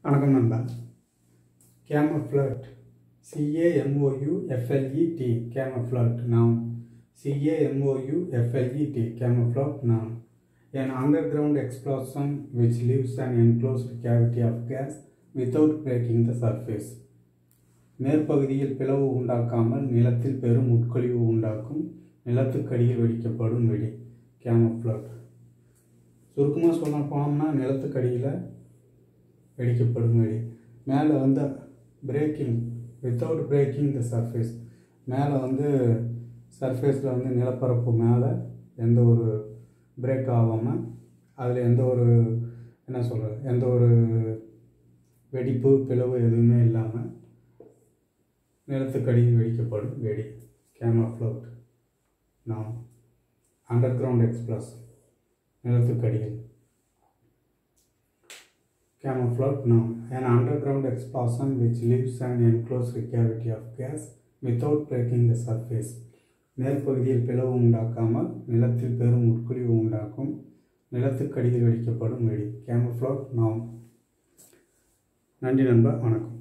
வணக்கம் நண்பா கேமஃப்ளட் சிஏஎம்ஓயு எஃப்எல்இடி கேமஃப்ளட் நாம் சிஏஎம்ஓயு எஃப்எல்இடி camouflage noun an underground explosion which leaves an enclosed cavity of gas without breaking the surface மேற்பகுதியில் பிளவு உண்டாக்காமல் நிலத்தில் பெரும் உட்கழிவு உண்டாக்கும் நிலத்துக்கடியில் வெடிக்கப்படும் வெடி கேமஃப்ளட் சுருக்கமாக சொல்ல போனோம்னா நிலத்துக்கடியில் வெடிக்கப்படும் வெடி மேலே வந்து breaking without breaking the surface மேலே வந்து சர்ஃபேஸில் வந்து நிலப்பரப்பு மேலே எந்த ஒரு பிரேக் ஆகாமல் அதில் எந்த ஒரு என்ன சொல்கிறது எந்த ஒரு வெடிப்பு பிளவு எதுவுமே இல்லாமல் நிலத்துக்கடியில் வெடிக்கப்படும் வெடி கேமஃப்ளோட் நாம் அண்டர் கிரவுண்ட் எக்ஸ்பிரஸ் நிலத்துக்கடியில் camouflage noun an underground explosion which leaves an enclosed cavity of gas without breaking the surface மேற்பகுதியில் பிளவு உண்டாக்காமல் நிலத்தில் பெரும் உட்குழிவு உண்டாக்கும் நிலத்துக்கடியில் வெடிக்கப்படும் வெடி camouflage noun நன்றி நண்பா வணக்கம்